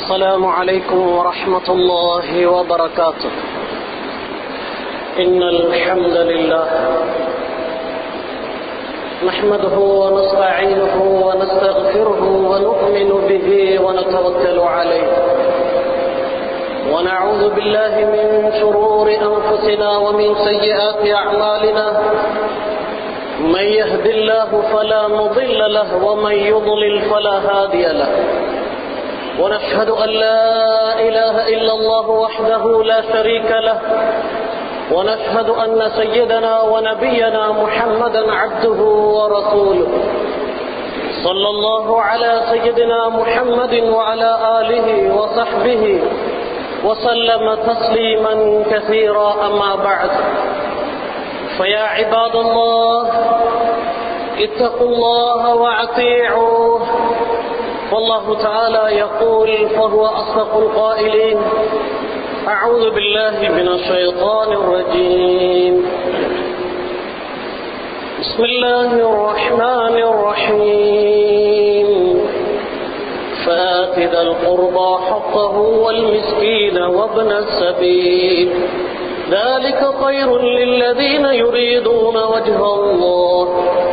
السلام عليكم ورحمة الله وبركاته إن الحمد لله نحمده ونستعينه ونستغفره ونؤمن به ونتوكل عليه ونعوذ بالله من شرور أنفسنا ومن سيئات أعمالنا من يهد الله فلا مضل له ومن يضلل فلا هادي له ونشهد أن لا إله إلا الله وحده لا شريك له ونشهد أن سيدنا ونبينا محمدا عبده ورسوله صلى الله على سيدنا محمد وعلى آله وصحبه وسلم تسليما كثيرا أما بعد فيا عباد الله اتقوا الله واطيعوه والله تعالى يقول فهو أصدق القائلين أعوذ بالله من الشيطان الرجيم بسم الله الرحمن الرحيم فآت ذا القربى حقه والمسكين وابن السبيل ذلك خير للذين يريدون وجه الله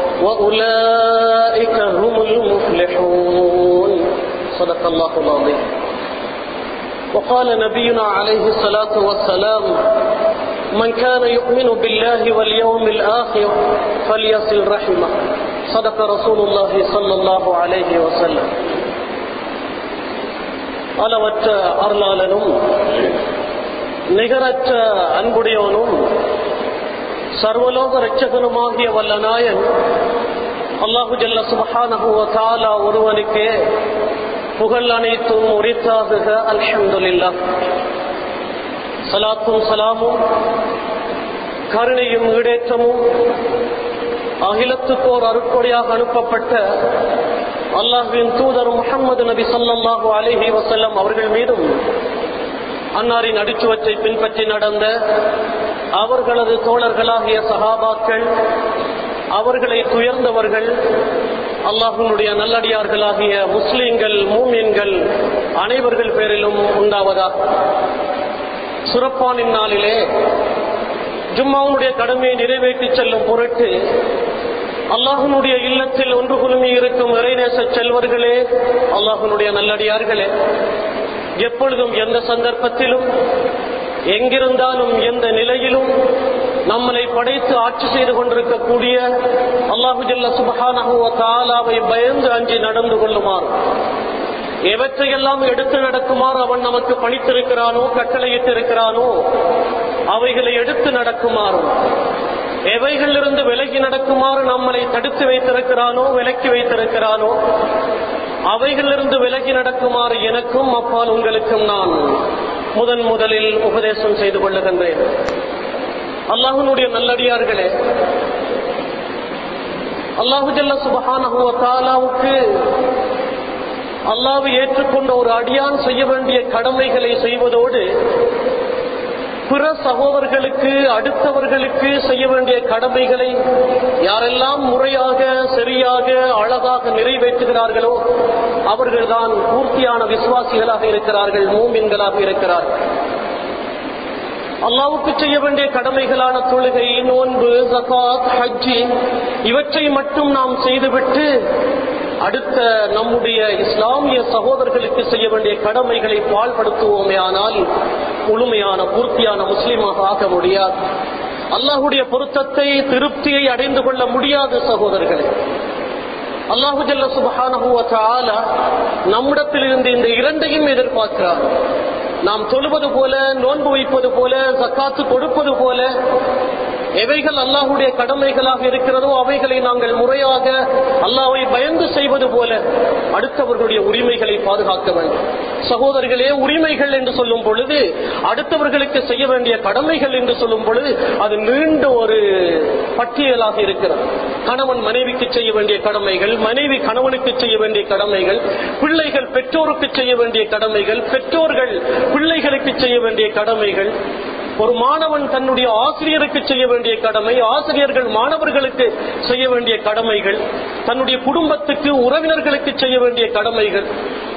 وأولئك هم المفلحون صدق الله العظيم وقال نبينا عليه الصلاة والسلام من كان يؤمن بالله واليوم الآخر فليصل رحمه صدق رسول الله صلى الله عليه وسلم அளவற்ற அருளாளனும் நிகரற்ற அன்புடையவனும் சர்வலோக ரட்சகனுமாகிய வல்ல நாயன் அல்லாஹு ஜல்ல சுபஹானஹுவ தாலா ஒருவனுக்கே புகழ் அனைத்தும் உரித்தாகுக அல்ஹம்துலில்லா சலாத்தும் சலாமும் கருணையும் ஈடேற்றமும் அகிலத்துக்கோர் அருட்கொடையாக அனுப்பப்பட்ட அல்லாஹுவின் தூதர் முகமது நபி சல்லாஹூ அலிஹி வசல்லம் அவர்கள் மீதும் அன்னாரின் அடிச்சுவற்றை பின்பற்றி நடந்த அவர்களது தோழர்களாகிய சகாபாக்கள் அவர்களை துயர்ந்தவர்கள் அல்லாஹனுடைய நல்லடியார்களாகிய முஸ்லிம்கள் மூமியன்கள் அனைவர்கள் பேரிலும் உண்டாவதா சுரப்பானின் நாளிலே ஜும்மாவுடைய கடமையை நிறைவேற்றி செல்லும் பொருட்டு அல்லாஹனுடைய இல்லத்தில் ஒன்று குழுமி இருக்கும் இறைநேச செல்வர்களே அல்லாஹனுடைய நல்லடியார்களே எப்பொழுதும் எந்த சந்தர்ப்பத்திலும் எங்கிருந்தாலும் எந்த நிலையிலும் நம்மளை படைத்து ஆட்சி செய்து கொண்டிருக்கக்கூடிய அல்லாஹு ஜல்ல சுபஹானஹுவ தாலாவை பயந்து அஞ்சி நடந்து கொள்ளுமாறு எவற்றையெல்லாம் எடுத்து நடக்குமாறு அவன் நமக்கு பணித்திருக்கிறானோ கட்டளையிட்டிருக்கிறானோ அவைகளை எடுத்து நடக்குமாறும் எவைகளிலிருந்து விலகி நடக்குமாறு நம்மளை தடுத்து வைத்திருக்கிறானோ விலக்கி வைத்திருக்கிறானோ அவைகளிலிருந்து விலகி நடக்குமாறு எனக்கும் அப்பால் உங்களுக்கும் நான் முதன் முதலில் உபதேசம் செய்து கொள்ளுகின்றேன் அல்லாஹனுடைய நல்லடியார்களே அல்லாஹு ஜல்ல சுபஹானஹுவ தாலாவுக்கு அல்லாவை ஏற்றுக்கொண்ட ஒரு அடியான் செய்ய வேண்டிய கடமைகளை செய்வதோடு பிற சகோதரர்களுக்கு அடுத்தவர்களுக்கு செய்ய வேண்டிய கடமைகளை யாரெல்லாம் முறையாக சரியாக அழகாக நிறைவேற்றுகிறார்களோ அவர்கள்தான் பூர்த்தியான விசுவாசிகளாக இருக்கிறார்கள் மூமின்களாக இருக்கிறார்கள் அல்லாவுக்கு செய்ய வேண்டிய கடமைகளான தொழுகை நோன்பு ஜகாத் ஹஜ்ஜி இவற்றை மட்டும் நாம் செய்துவிட்டு அடுத்த நம்முடைய இஸ்லாமிய சகோதரர்களுக்கு செய்ய வேண்டிய கடமைகளை பால்படுத்துவோமே ஆனால் முழுமையான பூர்த்தியான முஸ்லீமாக ஆக முடியாது அல்லாஹுடைய பொருத்தத்தை திருப்தியை அடைந்து கொள்ள முடியாது சகோதரர்களே அல்லாஹு ஜல்ல சுபஹான நம்மிடத்தில் இருந்து இந்த இரண்டையும் எதிர்பார்க்கிறார் நாம் தொழுவது போல நோன்பு வைப்பது போல சக்காத்து கொடுப்பது போல எவைகள் அல்லாஹுடைய கடமைகளாக இருக்கிறதோ அவைகளை நாங்கள் முறையாக அல்லாவை பயந்து செய்வது போல அடுத்தவர்களுடைய உரிமைகளை பாதுகாக்க வேண்டும் சகோதரர்களே உரிமைகள் என்று சொல்லும் பொழுது அடுத்தவர்களுக்கு செய்ய வேண்டிய கடமைகள் என்று சொல்லும் பொழுது அது நீண்ட ஒரு பட்டியலாக இருக்கிறது கணவன் மனைவிக்கு செய்ய வேண்டிய கடமைகள் மனைவி கணவனுக்கு செய்ய வேண்டிய கடமைகள் பிள்ளைகள் பெற்றோருக்கு செய்ய வேண்டிய கடமைகள் பெற்றோர்கள் பிள்ளைகளுக்கு செய்ய வேண்டிய கடமைகள் ஒரு மாணவன் தன்னுடைய ஆசிரியருக்கு செய்ய வேண்டிய கடமை ஆசிரியர்கள் மாணவர்களுக்கு செய்ய வேண்டிய கடமைகள் தன்னுடைய குடும்பத்துக்கு உறவினர்களுக்கு செய்ய வேண்டிய கடமைகள்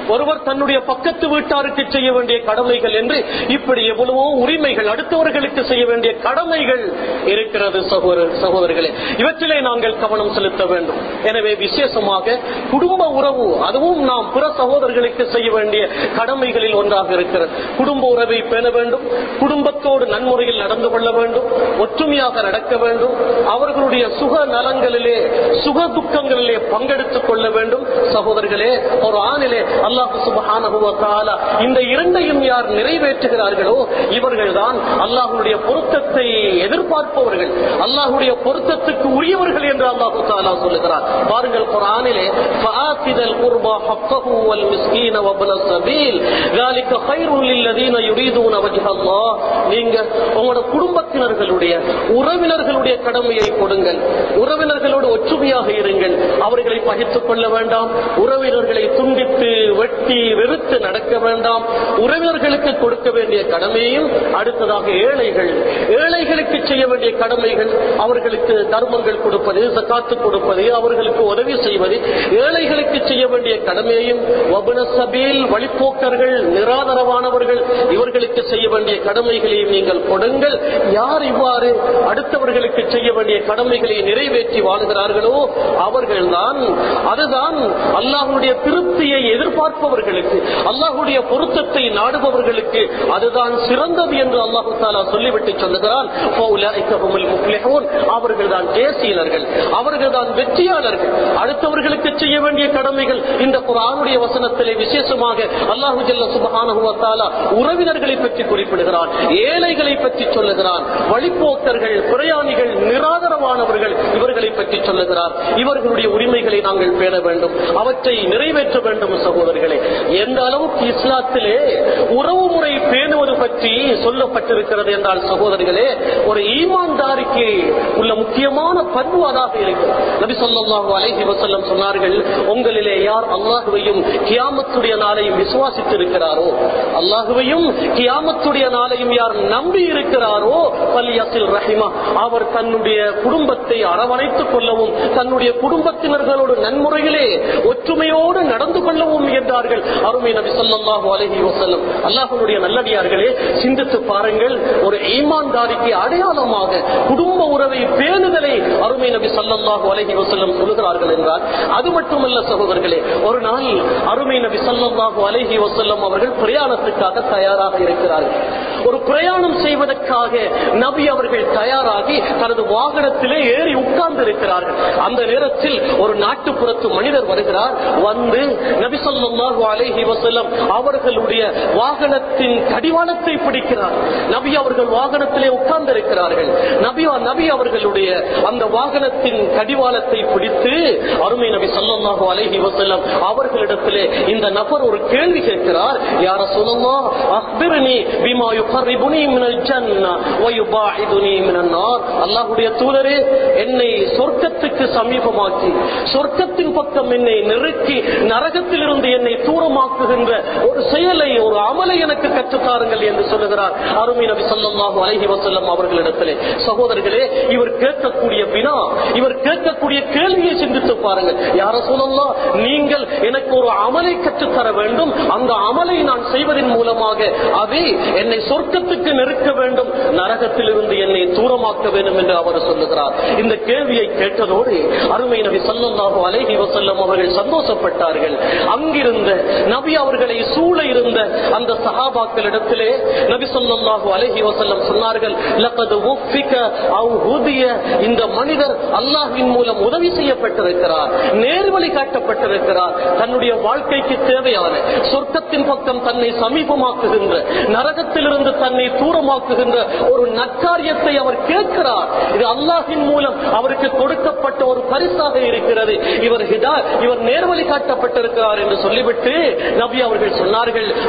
ஒருவர் தன்னுடைய பக்கத்து வீட்டாருக்கு செய்ய வேண்டிய கடமைகள் என்று இப்படி எவ்வளவோ உரிமைகள் அடுத்தவர்களுக்கு செய்ய வேண்டிய கடமைகள் இருக்கிறது சகோதர சகோதரர்களே இவற்றிலே நாங்கள் கவனம் செலுத்த வேண்டும் எனவே விசேஷமாக குடும்ப உறவு அதுவும் நாம் பிற சகோதரர்களுக்கு செய்ய வேண்டிய கடமைகளில் ஒன்றாக இருக்கிறது குடும்ப உறவை பேண வேண்டும் குடும்பத்தோடு நன்முறையில் நடந்து கொள்ள வேண்டும் ஒற்றுமையாக நடக்க வேண்டும் அவர்களுடைய சுக நலங்களிலே சுக துக்கங்களிலே பங்கெடுத்துக் கொள்ள வேண்டும் சகோதரர்களே ஒரு ஆணிலே அல்லாஹ் சுபஹானஹு வ தஆலா இந்த இரண்டையும் யார் நிறைவேற்றுகிறார்களோ இவர்கள்தான் அல்லாஹ்வுடைய பொருத்தத்தை எதிர்பார்ப்பவர்கள் அல்லாஹ்வுடைய பொருத்தத்துக்கு உரியவர்கள் என்று அல்லாஹ் தஆலா சொல்லுகிறார் பாருங்கள் குர்ஆனிலே ஃபஆத்திதல் குர்பா ஹக்கஹு வல் மிஸ்கீன வப்ன ஸபீல் ذلك خير للذين يريدون وجه الله நீங்க உங்களோட குடும்பத்தினர்களுடைய உறவினர்களுடைய கடமையை கொடுங்கள் உறவினர்களோடு ஒற்றுமையாக இருங்கள் அவர்களை பகிர்த்துக் கொள்ள வேண்டாம் உறவினர்களை துண்டித்து வெட்டி வெறுத்து நடக்க வேண்டாம் உறவினர்களுக்கு கொடுக்க வேண்டிய கடமையும் அடுத்ததாக ஏழைகள் ஏழைகளுக்கு செய்ய வேண்டிய கடமைகள் அவர்களுக்கு தர்மங்கள் கொடுப்பது சக்காத்து கொடுப்பது அவர்களுக்கு உதவி செய்வது ஏழைகளுக்கு செய்ய வேண்டிய கடமையையும் வபுன சபீல் வழிப்போக்கர்கள் நிராதரவானவர்கள் இவர்களுக்கு செய்ய வேண்டிய கடமைகளையும் நீங்கள் கொடுங்கள் யார் இவ்வாறு அடுத்தவர்களுக்கு செய்ய வேண்டிய கடமைகளை நிறைவேற்றி வாழ்கிறார்களோ அவர்கள்தான் அதுதான் அல்லாஹ்வுடைய திருப்தியை எதிர்பார்ப்பவர்களுக்கு அல்லாஹ்வுடைய பொருத்தத்தை நாடுபவர்களுக்கு அதுதான் சிறந்தது என்று அல்லாஹு தாலா சொல்லிவிட்டு சொல்லுகிறான் "ஃபௌலாஇக ஹுமுல் முஃப்லிஹூன்." அவர்கள்தான் தேசியனர்கள் அவர்கள்தான் வெற்றியாளர்கள் அடுத்தவர்களுக்கு செய்ய வேண்டிய கடமைகள் இந்த குர்ஆனுடைய வசனத்திலே விசேஷமாக அல்லாஹு ஜல்ல சுப்ஹானஹு வ தஆலா உறவினர்களை பற்றி குறிப்பிடுகிறான் ஏழைகளை பற்றி சொல்லுகிறான் வழிப்போக்கர்கள் பிரயாணிகள் நிராதரவானவர்கள் இவர்களை பற்றி சொல்லுகிறார் இவர்களுடைய உரிமைகளை நாங்கள் பேண வேண்டும் அவற்றை நிறைவேற்ற வேண்டும் சகோதரர்களே எந்த அளவுக்கு இஸ்லாத்திலே உறவு முறை பேணுவது பற்றி சொல்லப்பட்டிருக்கிறது என்றால் சகோதரர்களே ஒரு ஈமான்தாரிக்கு உள்ள முக்கியமான பண்பு அதாக இருக்கு நபி ஸல்லல்லாஹு அலைஹி வஸல்லம் சொன்னார்கள் உங்களிலே யார் அல்லாஹுவையும் கியாமத்துடைய நாளையும் விசுவாசித்திருக்கிறாரோ அல்லாஹுவையும் கியாமத்துடைய நாளையும் யார் நம்பி இருக்கிறாரோ பல்யசில் ரஹிமா அவர் தன்னுடைய குடும்பத்தை அரவணைத்துக் கொள்ளவும் தன்னுடைய குடும்பத்தினர்களோடு நன்முறையிலே ஒற்றுமையோடு நடந்து கொள்ளவும் என்றார்கள் அருமை நபி ஸல்லல்லாஹு அலைஹி வஸல்லம் அல்லாஹ்வுடைய நல்லடியார்களே சிந்தித்து பாருங்கள் ஒரு ஈமான்தாரிக்கு அடையாளமாக குடும்ப உறவை பேணுதலை அருமை நபி ஸல்லல்லாஹு அலைஹி வஸல்லம் சொல்கிறார்கள் என்றால் அது மட்டுமல்ல சகோதரர்களே ஒரு நாள் அருமை நபி ஸல்லல்லாஹு அலைஹி வஸல்லம் அவர்கள் பிரயாணத்துக்காக தயாராக இருக்கிறார்கள் ஒரு பிரயாணம் செய்வதற்காக நபி அவர்கள் தயாராகி தனது வாகனத்திலே ஏறி உட்கார்ந்து இருக்கிறார்கள் அந்த நேரத்தில் ஒரு நாட்டுப்புறத்து மனிதர் வருகிறார் வந்து நபி ஸல்லல்லாஹு அலைஹி வஸல்லம் அவர்களுடைய வாகனத்தின் கடிவாளத்தை பிடிக்கிறார் நபி அவர்கள் வாகனத்திலே உட்கார்ந்து இருக்கிறார்கள் நபி நபி அவர்களுடைய அந்த வாகனத்தின் கடிவாளத்தை பிடித்து அருமை நபி ஸல்லல்லாஹு அலைஹி வஸல்லம் அவர்களிடத்திலே இந்த நபர் ஒரு கேள்வி கேட்கிறார் யார சொல்லலாம் அக்பிர்னி பிமா யுகர்ரிபுனி மினல் ஜன்னா வ யுபாஇதுனி மினன் நார் அல்லாஹ்வுடைய தூதரே என்னை சொர்க்கத்துக்கு சமீபமாக்கி சொர்க்கத்தின் பக்கம் என்னை நெருக்கி நரகத்திலிருந்து என்னை தூரமாக்குகின்ற ஒரு செயலை ஒரு அமலை எனக்கு கற்றுத்தாருங்கள் என்று சொல்லுகிறார் அருமை நபி ஸல்லல்லாஹு அலைஹி வஸல்லம் அவர்களிடத்திலே சகோதரர்களே இவர் கேட்கக்கூடிய வினா இவர் கேட்கக்கூடிய கேள்வியை சிந்தித்து பாருங்கள் யார சொல்லலாம் நீங்கள் எனக்கு ஒரு அமலை கற்றுத்தர வேண்டும் அந்த அமலை நான் செய்வதன் மூலமாக அது என்னை சொர்க்கத்துக்கு நெருக்க வேண்டும் நரகத்திலிருந்து என்னை தூரமாக்க வேண்டும் என்று அவர் சொல்லுகிறார் இந்த கேள்வியை கேட்டதோடு அருமை நபி ஸல்லல்லாஹு அலைஹி வஸல்லம் அவர்கள் சந்தோஷப்பட்டார்கள் அங்கிருந்த நபி அவர்களை சூழ இருந்த அந்த சஹாபாக்களிடத்திலே நபி ஸல்லல்லாஹு அலைஹி வஸல்லம் சொன்னார்கள் லகத் உஃபிக அவ் ஹுதிய இந்த மனிதர் அல்லாஹ்வின் மூலம் உதவி செய்யப்பட்டிருக்கிறார் நேர்வழி காட்டப்பட்டிருக்கிறார் தன்னுடைய வாழ்க்கைக்கு தேவையான சொர்க்கத்தின் பக்கம் தன்னை சமீபமாக்குகின்ற நரகத்திலிருந்து தன்னை தூரமாக்குகின்ற ஒரு நற்காரியத்தை அவர் கேட்கிறார் இது அல்லாஹின் மூலம் அவருக்கு கொடுக்கப்பட்ட ஒரு பரிசாக இருக்கிறது இவர் ஹிதா இவர் நேர்வழி காட்டப்பட்டிருக்கிறார் என்று சொல்லிவிட்டு நபி அவர்கள் சொன்னார்கள் தோழரே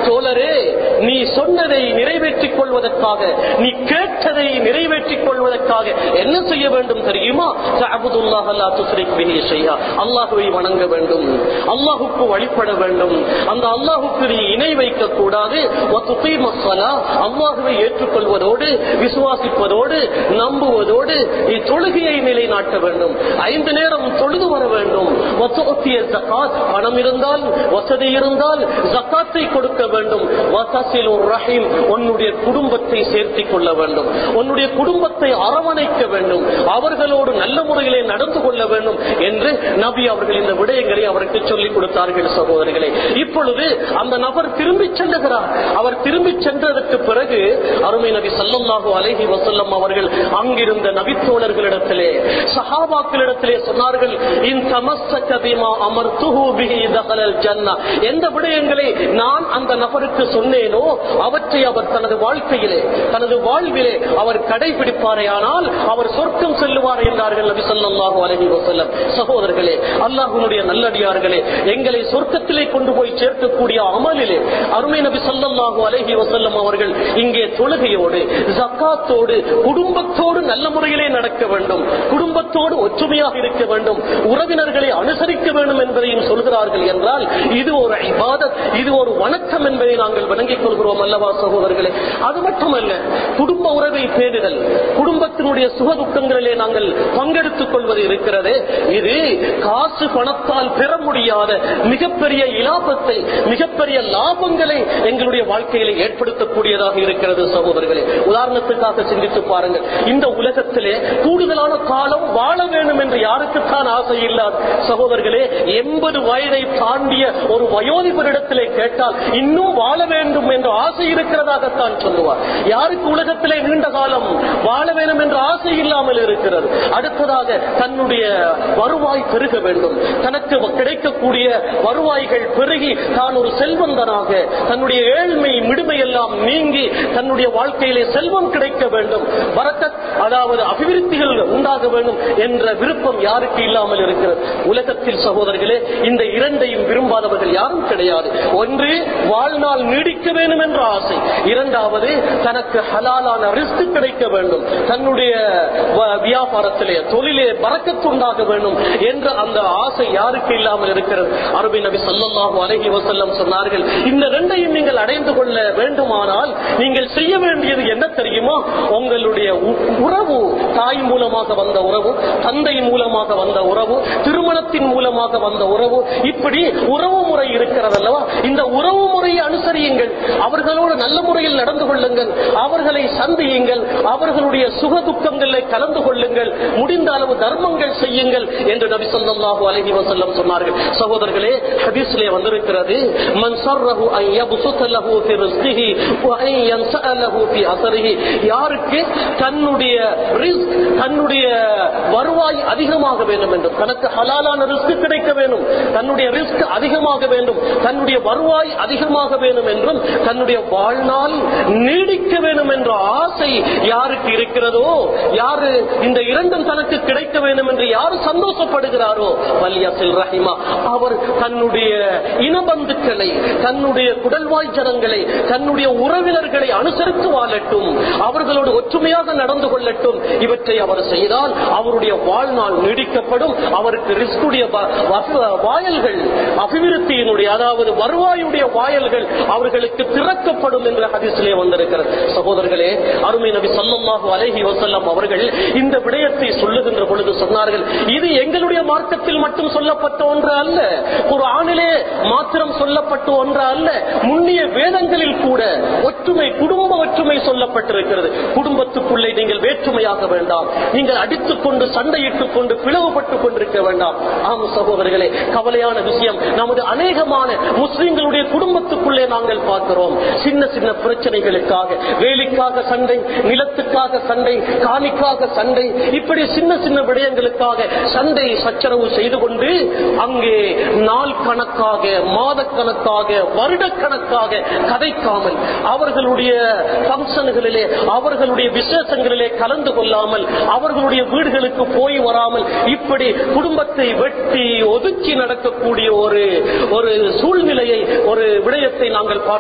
அல்லாஹுவே நீ சொன்னதை நிறைவேற்றிக் கொள்வதற்காக நீ கேட்டதை நிறைவேற்றிக் கொள்வதற்காக என்ன செய்ய வேண்டும் தெரியுமா தஅபுதுல்லாஹ் லா துஸ்ரிக் பிஹி ஷைஆ அல்லாஹ்வை வணங்க வேண்டும் அல்லாஹ்வுக்கு வழிபட வேண்டும் அந்த அல்லாஹ்வுக்கு நீ இணை வைக்க கூடாது வதுகீம ஸலா அல்லாஹ்வை ஏற்றுக்கொள்வதோடு விசுவாசிப்பதோடு நம்புவதோடு நீ தொழுகையை நிலைநாட்ட வேண்டும் ஐந்து நேரம் தொழுது வர வேண்டும் வதுஅத்திய ஜகாத் பணம் இருந்தால் வசதி இருந்தால் ஜகாத்தை கொடுக்க வேண்டும் வதசிலு ரஹீம் உன்னுடைய குடும்பத்தை சேர்த்திக் கொள்ள வேண்டும் உன்னுடைய குடும்பத்தை அரவணைக்க வேண்டும் அவர்களோடு நல்ல முறையிலே நடந்து கொள்ள வேண்டும் என்று நபி அவர்கள் இந்த விடயங்களை அவருக்கு சொல்லிக் கொடுத்தார்கள் சகோதரிகளே இப்பொழுது அந்த நபர் திரும்பி செல்லுகிறார் அவர் திரும்பி சென்றதற்கு பிறகு அருமை நபி ஸல்லல்லாஹு அலைஹி வஸல்லம் அவர்கள் அங்கிருந்த நபித்தோழர்களிடத்திலே சஹாபாக்களிடத்திலே சொன்னார்கள் இன் தமஸ்ஸக பிமா அமர்துஹு பிஹி தகலல் ஜன்னah எந்த விடயங்களை நான் அந்த நபருக்கு சொன்னேனோ அவற்றை அவர் தனது வாழ்க்கையிலே தனது வாழ்விலே அவர் கடைபிடிப்பாரேயானால் அவர் சொர்க்கம் செல்லுவார் என்றார்கள் நபி ஸல்லல்லாஹு அலைஹி வஸல்லம் சகோதரர்களே அல்லாஹ்வுடைய நல்லடியார்களே எங்களை சொர்க்கத்திலே கொண்டு போய் சேர்க்கக்கூடிய அமலிலே அருமை நபி ஸல்லல்லாஹு அலைஹி வஸல்லம் அவர்கள் இங்கே தொழுகையோடு ஜக்காத்தோடு குடும்பத்தோடு நல்ல முறையிலே நடக்க வேண்டும் குடும்பத்தோடு ஒற்றுமையாக இருக்க வேண்டும் உறவினர்களை அனுசரிக்க வேண்டும் என்பதையும் சொல்கிறார்கள் என்றால் இது ஒரு இபாதத் இது ஒரு வணக்கம் என்பதை நாங்கள் விளங்கிக் கொள்கிறோம் அல்லவா சகோதரர்களே அது மட்டுமல்ல குடும்ப உறவை பேணுதல் குடும்பத்தினுடைய சுக துக்கங்களிலே நாங்கள் பங்கெடுத்துக் கொள்வது இருக்கிறது இது காசு பணத்தால் பெற முடியாத மிகப்பெரிய இலாபத்தை மிகப்பெரிய லாபங்களை எங்களுடைய வாழ்க்கையில ஏற்படுத்தக்கூடியதாக இருக்கிறது சகோதரர்களே உதாரணத்துக்காக சிந்தித்து பாருங்கள் இந்த உலகத்திலே கூடுதலான காலம் வாழ வேண்டும் என்று யாருக்குத்தான் ஆசை இல்லாது சகோதரர்களே எண்பது வயதை தாண்டிய ஒரு வயோதிபரிடத்திலே கேட்டால் இன்னும் வாழ வேண்டும் என்ற ஆசை இருக்கிறதாகத்தான் சொல்லுவார் யாருக்கு உலகத்திலே நீண்ட காலம் வாழ வேண்டும் என்ற ஆசை இல்லாமல் இருக்கிறது அடுத்ததாக தன்னுடைய வருவாய் பெருக வேண்டும் தனக்கு கிடைக்கக்கூடிய வருவாய்கள் பெருகி தான் ஒரு செல்வந்தனாக தன்னுடைய ஏழ்மை மிடுமை எல்லாம் நீங்கி தன்னுடைய வாழ்க்கையிலே செல்வம் கிடைக்க வேண்டும் வரக்கத் அதாவது அபிவிருத்திகள் உண்டாக வேண்டும் என்ற விருப்பம் யாருக்கு இல்லாமல் இருக்கிறது உலகத்தில் சகோதரர்களே இந்த இரண்டையும் விரும்பாதவர்கள் யாரும் கிடையாது ஒன்று வாழ்நாள் நீடிக்க வேண்டும் என்ற ஆசை இரண்டாவது தனக்கு ஹலாலான ரிஸ்க் கிடைக்க வேண்டும் தன்னுடைய வ- வியாபாரத்திலே தொழிலே பறக்கத்துண்டாக வேண்டும் என்ற அந்த ஆசை யாருக்கு இல்லாமல் இருக்கிறது அரபி நபி ஸல்லல்லாஹு அலைஹி வஸல்லம் சொன்னார்கள் இந்த ரெண்டையும் நீங்கள் அடைந்து கொள்ள வேண்டுமானால் நீங்கள் செய்ய வேண்டியது என்ன தெரியுமா உங்களுடைய உ- உறவு தாய் மூலமாக வந்த உறவு தந்தை மூலமாக வந்த உறவு திருமணத்தின் மூலமாக வந்த உறவு இப்படி உறவு முறை இருக்கிறது அல்லவா இந்த உறவு முறையை அனுசரியுங்கள் அவர்களோடு நல்ல முறையில் நடந்து கொள்ளுங்கள் அவர்களை சந்தியுங்கள் அவர்களுடைய சுக துக்கங்களில் கலந்து கொள்ளுங்கள் முடிந்த அளவு தர்மங்கள் செய்யுங்கள் என்று நபி ஸல்லல்லாஹு அலைஹி வஸல்லம் சொன்னார்கள் சகோதரர்களே ஹதீஸ்லே வந்திருக்கிறது மன் சர்ரஹு அன் யப்சுத லஹு ஃபி ரிஸ்கிஹி வ அன் யன்ஸஅ லஹு ஃபி அஸரிஹி யாருக்கு தன்னுடைய ரிஸ்க் தன்னுடைய வருவாய் அதிகமாக வேண்டும் என்றும் தனக்கு ஹலாலான ரிஸ்க் கிடைக்க வேண்டும் தன்னுடைய ரிஸ்க் அதிகமாக வேண்டும் தன்னுடைய வருவாய் அதிகமாக வேண்டும் என்றும் தன்னுடைய வாழ்நாள் நீடிக்க வேண்டும் என்ற ஆசை யாருக்கு இருக்கிறதோ யாரு இந்த இரண்டும் தனக்கு கிடைக்க வேண்டும் என்று யார் சந்தோஷப்படுகிறாரோ வலியசில் ரஹிமா அவர் தன்னுடைய இனபந்துக்களை தன்னுடைய குடல்வாய் ஜனங்களை தன்னுடைய உறவினர்களை அனுசரித்து வாழட்டும் அவர்களோடு ஒற்றுமையாக நடந்து கொள்ளட்டும் இவற்றை அவர் செய்தால் அவருடைய வாழ்நாள் நீடிக்கப்படும் அவருக்கு ரிஸ்குடைய வ- வச- வாயல்கள் அபிவிருத்தியினுடைய அதாவது வருவாயுடைய வாயல்கள் அவர்களுக்கு திறக்கப்படும் என்ற ஹதீஸிலே வந்திருக்கிறது சகோதரர்களே அருமை நபி ஸல்லல்லாஹு அலைஹி வஸல்லம் அவர்கள் இந்த விடயத்தை சொல்லுகின்ற பொழுது சொன்னார்கள் இது எங்களுடைய மார்க்கத்தில் மட்டும் சொல்லப்பட்ட ஒன்று அல்ல குர்ஆனிலே மாத்திரம் சொல்லப்பட்ட ஒன்று அல்ல முன்னிய வேதங்களில் கூட ஒற்றுமை குடும்ப ஒற்றுமை சொல்லப்பட்டிருக்கிறது குடும்பத்துக்குள்ளே நீங்கள் வேற்றுமையாக வேண்டாம் நீங்கள் அடித்துக் கொண்டு சண்டையிட்டுக் கொண்டு பிளவுபட்டுக் கொண்டிருக்க வேண்டாம் ஆம் சகோதரர்களே கவலையான விஷயம் நமது அநேகமான முஸ்லிம்களுடைய குடும்பத்துக்குள்ளே நாங்கள் பார்க்கிறோம் சின்ன சின்ன பிரச்சனைகளுக்காக வேலிக்காக சண்டை நிலத்துக்காக சண்டை காணிக்காக சண்டை இப்படி சின்ன சின்ன விடயங்களுக்காக சண்டை சச்சரவு செய்து கொண்டு அங்கே நாள் கணக்காக மாத கணக்காக வருடக்கணக்காக கதைக்காமல் அவர்களுடைய பங்கன்களிலே அவர்களுடைய விசேஷங்களிலே கலந்து கொள்ளாமல் அவர்களுடைய வீடுகளுக்கு போய் வராமல் இப்படி குடும்பத்தை வெட்டி ஒதுக்கி நடக்கக்கூடிய ஒரு ஒரு சூழ்நிலையை ஒரு விடயத்தை நாங்கள் பார்க்கிறோம்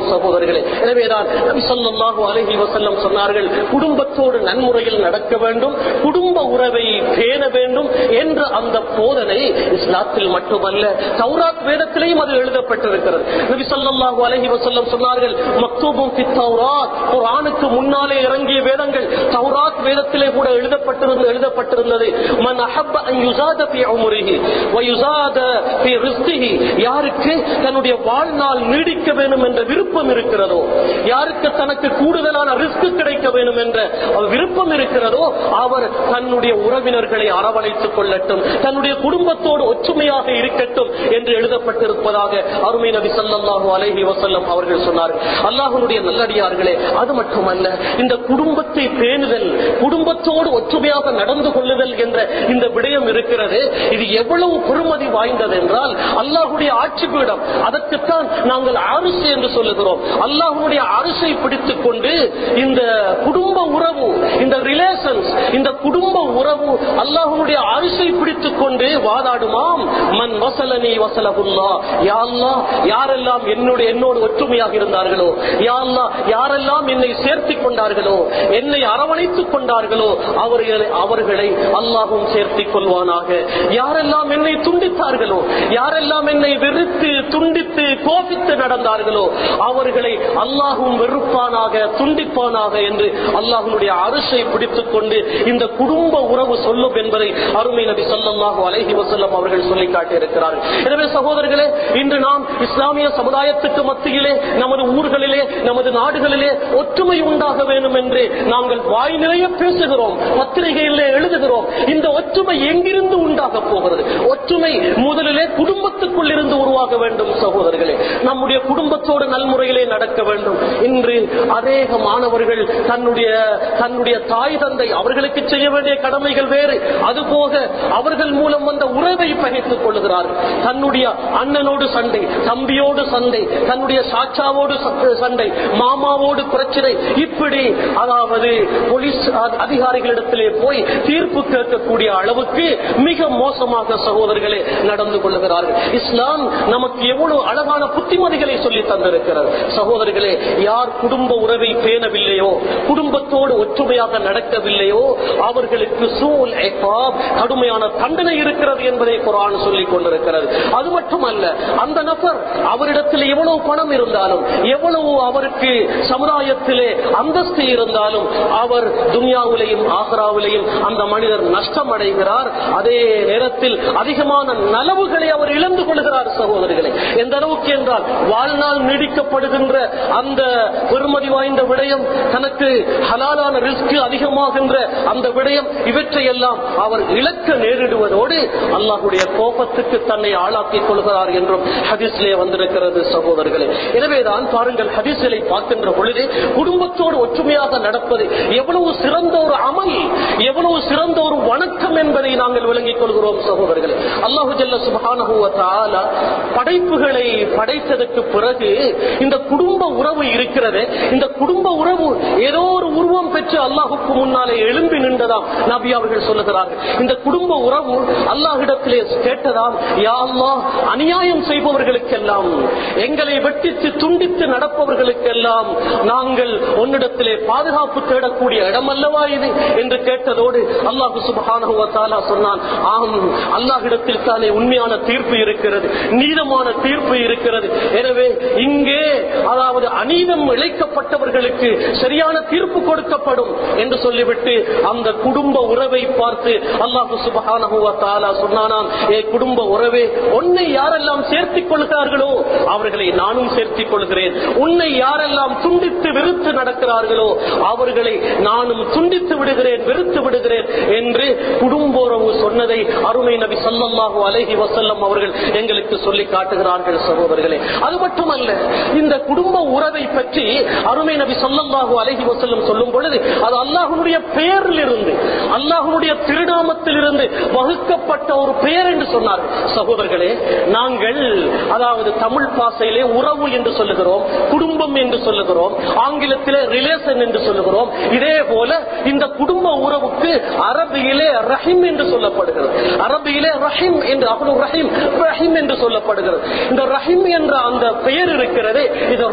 சகோதரர்களே எனவேதான் நபி ஸல்லல்லாஹு அலைஹி வஸல்லம் சொன்னார்கள் குடும்பத்தோடு நன்முறையில் நடக்க வேண்டும் குடும்ப உறவை பேண வேண்டும் என்ற அந்த போதனை இஸ்லாத்தில் மட்டுமல்ல தௌராத் வேதத்திலேயும் அது எழுதப்பட்டிருக்கிறது நபி ஸல்லல்லாஹு அலைஹி வஸல்லம் சொன்னார்கள் மக்தூபும் ஃபி தௌராத் குர்ஆனுக்கு முன்னாலே இறங்கிய வேதங்கள் தௌராத் வேதத்திலே கூட எழுதப்பட்டிருந்த எழுதப்பட்டிருந்தது மன் அஹப்ப அன் யுஸாத ஃபி உம்ரிஹி வ யுஸாத ஃபி ரிஸ்கிஹி யாருக்கு தன்னுடைய வாழ்நாள் நீடிக்க வேண்டும் என்ற விருப்பம் இருக்கிறதோ யாருக்கு தனக்கு கூடுதலான ரிஸ்க் கிடைக்க வேண்டும் என்ற விருப்பம் இருக்கிறதோ அவர் தன்னுடைய உறவினர்களை அரவணைத்துக் கொள்ளட்டும் தன்னுடைய குடும்பத்தோடு ஒற்றுமையாக இருக்கட்டும் என்று எழுதப்பட்டிருப்பதாக அருமை நபி ஸல்லல்லாஹு அலைஹி வஸல்லம் அவர்கள் சொன்னார்கள் அல்லாஹ்வுடைய நல்லடியார்களே அது மட்டுமல்ல இந்த குடும்பத்தை பேணுதல் குடும்பத்தோடு ஒற்றுமையாக நடந்து கொள்ளுதல் என்ற இந்த விடயம் இருக்கிறது இது எவ்வளவு பெருமதி வாய்ந்தது என்றால் அல்லாஹ்வுடைய ஆட்சி பீடம் அதற்குத்தான் நாங்கள் அரிசி என்று சொல்லுகிறோம் அல்லாஹ்வுடைய அரிசை பிடித்துக் கொண்டு இந்த குடும்ப உறவு இந்த ரிலேஷன்ஸ் இந்த குடும்ப உறவு அல்லாஹ்வுடைய அரிசை பிடித்துக் கொண்டு வாதாடுமாம் மன் வசலனி வசலகுல்லா யா அல்லாஹ் யாரெல்லாம் என்னோடு என்னோடு ஒற்றுமையாக இருந்தார்களோ யா அல்லாஹ் யாரெல்லாம் என்னை சேர்த்துக் கொண்டார்களோ என்னை அரவணைத்துக் கொண்டார்களோ அவர்களை அவர்களை அல்லாஹும் சேர்த்திக் கொள்வானாக யாரெல்லாம் என்னை துண்டித்தார்களோ யாரெல்லாம் என்னை வெறுத்து துண்டித்து கோபித்து நடந்தார்களோ அவர்களை அல்லாஹும் வெறுப்பானாக துண்டிப்பானாக என்று அல்லாஹுடைய அரசை பிடித்துக் கொண்டு இந்த குடும்ப உறவு சொல்லும் என்பதை அருமை நபி ஸல்லல்லாஹு அலைஹி வஸல்லம் அவர்கள் சொல்லி காட்டியிருக்கிறார்கள் எனவே சகோதரர்களே இன்று நாம் இஸ்லாமிய சமுதாயத்துக்கு மத்தியிலே நமது ஊர்களிலே நமது நாடுகளிலே ஒற்றுமை உண்டாக வேண்டும் என்று நாங்கள் வாய் நிறைய பேசுகிறோம் பத்திரிகையிலே எழுதுகிறோம் இந்த ஒற்றுமை எங்கிருந்து உண்டாக போகிறது ஒற்றுமை முதலிலே குடும்பத்துக்குள் இருந்து உருவாக வேண்டும் சகோதரர்களே நம்முடைய குடும்பத்தோடு நல்முறையிலே நடக்க வேண்டும் இன்று அநேக மாணவர்கள் தன்னுடைய தன்னுடைய தாய் தந்தை அவர்களுக்கு செய்ய வேண்டிய கடமைகள் வேறு அதுபோக அவர்கள் மூலம் வந்த உறவை பகைத்துக் கொள்கிறார்கள் தன்னுடைய அண்ணனோடு சண்டை தம்பியோடு சண்டை தன்னுடைய சாச்சாவோடு ச- சண்டை மாமாவோடு பிரச்சனை இப்படி அதாவது போலீஸ் அ- அதிகாரிகளிடத்திலே போய் தீர்ப்பு கேட்கக்கூடிய அளவுக்கு மிக மோசமாக சகோதரர்களே நடந்து கொள்ளுகிறார்கள் இஸ்லாம் நமக்கு எவ்வளவு அழகான புத்திமதிகளை சொல்லி தந்திருக்கிறது சகோதரர்களே யார் குடும்ப உறவை பேணவில்லையோ குடும்பத்தோடு ஒற்றுமையாக நடக்கவில்லையோ அவர்களுக்கு சூல் இக்பாப், கடுமையான தண்டனை இருக்கிறது என்பதை குரான் சொல்லிக் கொண்டிருக்கிறது அது மட்டுமல்ல அந்த நபர் அவரிடத்தில் எவ்வளவு பணம் இருந்தாலும் எவ்வளவு அவருக்கு சமுதாயத்திலே அந்தஸ்து இருந்தாலும் அவர் துன்யாவிலையும் ஆசராவிலையும் அந்த மனிதர் நஷ்டம் அடைகிறார் அதே நேரத்தில் அதிகமான நலவுகளை அவர் இழந்து கொள்கிறார் சகோதரர்களே எந்த அளவுக்கு என்றால் வாழ்நாள் நீடிக்கப்படுகின்ற அந்த பெருமதி வாய்ந்த விடயம் தனக்கு ஹலாலான ரிஸ்க் அதிகமாகின்ற அந்த விடயம் இவற்றையெல்லாம் அவர் இழக்க நேரிடுவதோடு அல்லாஹுடைய கோபத்துக்கு தன்னை ஆளாக்கிக் கொள்கிறார் என்றும் ஹதீஸ்லே வந்திருக்கிறது சகோதரர்களே எனவேதான் பாருங்கள் ஹதீஸ்களை பார்க்கின்ற பொழுது குடும்பத்தோடு ஒற்றுமையாக நடப்பது எவ்வளவு சிறந்த ஒரு அமல் எவ்வளவு சிறந்த ஒரு வணக்கம் என்பதை நாங்கள் விளங்கிக் கொள்கிறோம் சகோதரர்களே அல்லாஹு ஜல்ல சுப்ஹானஹு வ தஆலா படைப்புகளை படைத்ததற்கு பிறகு இந்த குடும்ப உறவு இருக்கிறது இந்த குடும்ப உறவு ஏதோ ஒரு உருவம் பெற்று அல்லாஹுக்கு முன்னாலே எழும்பி நின்றதாம் நபி அவர்கள் சொல்லுகிறார்கள் இந்த குடும்ப உறவு அல்லாஹ்விடத்திலே கேட்டதாம் யா அல்லாஹ் அநியாயம் செய்பவர்களுக்கெல்லாம் எங்களை வெட்டித்து துண்டித்து நடப்பவர்களுக்கெல்லாம் நாங்கள் உன்னிடத்திலே பாதுகாப்பு தேடக்கூடிய இடம் அல்லவா இது என்று கேட்டதோடு அல்லாஹு சுபஹானஹு வ தஆலா சொன்னான் ஆம் அல்லாஹ்விடத்தில் தானே உண்மையான தீர்ப்பு இருக்கிறது நீதமான தீர்ப்பு இருக்கிறது எனவே இங்கே அதாவது அநீதம் இழைக்கப்பட்டவர்களுக்கு சரியான தீர்ப்பு கொடுக்கப்படும் என்று சொல்லிவிட்டு அந்த குடும்ப உறவை பார்த்து அல்லாஹு சுபஹானஹு வ தஆலா சொன்னானாம் ஏ குடும்ப உறவே உன்னை யாரெல்லாம் சேர்த்துக் கொள்கிறார்களோ அவர்களை நானும் சேர்த்துக் கொள்கிறேன் உன்னை யாரெல்லாம் துண்டித்து வெறுத்து நடக்கிறார்களோ அவர்களை நானும் துண்டித்து விடுகிறேன் வெறுத்து விடுகிறேன் என்று குடும்ப உறவு சொன்னதை அருமை நபி ஸல்லல்லாஹு அலைஹி வஸல்லம் அவர்கள் எங்களுக்கு சொல்லி காட்டுகிறார்கள் சகோதரர்களே அது மட்டுமல்ல இந்த குடும்ப உறவை பற்றி அருமை நபி ஸல்லல்லாஹு அலைஹி வஸல்லம் சொல்லும் பொழுது அது அல்லாஹ்வுடைய பெயரில் இருந்து அல்லாஹ்வுடைய திருநாமத்தில் இருந்து வகுக்கப்பட்ட ஒரு பெயர் என்று சொன்னார் சகோதரர்களே நாங்கள் அதாவது தமிழ் பாசையிலே உறவு என்று சொல்லுகிறோம் குடும்பம் என்று சொல்லுகிறோம் ஆங்கிலத்திலே ரிலேஷன் என்று சொல்லுகிறோம் இதே போல இந்த குடும்ப உறவுக்கு அரபியிலே ரஹிம் என்று சொல்லப்படுகிறது அரபியிலே ரஹிம் என்று அவ்வளவு ரஹிம் ரஹிம் என்று சொல்லப்படுகிறது இந்த ரஹிம் என்ற அந்த பெயர் இருக்கிறது இது ரஹ்மான்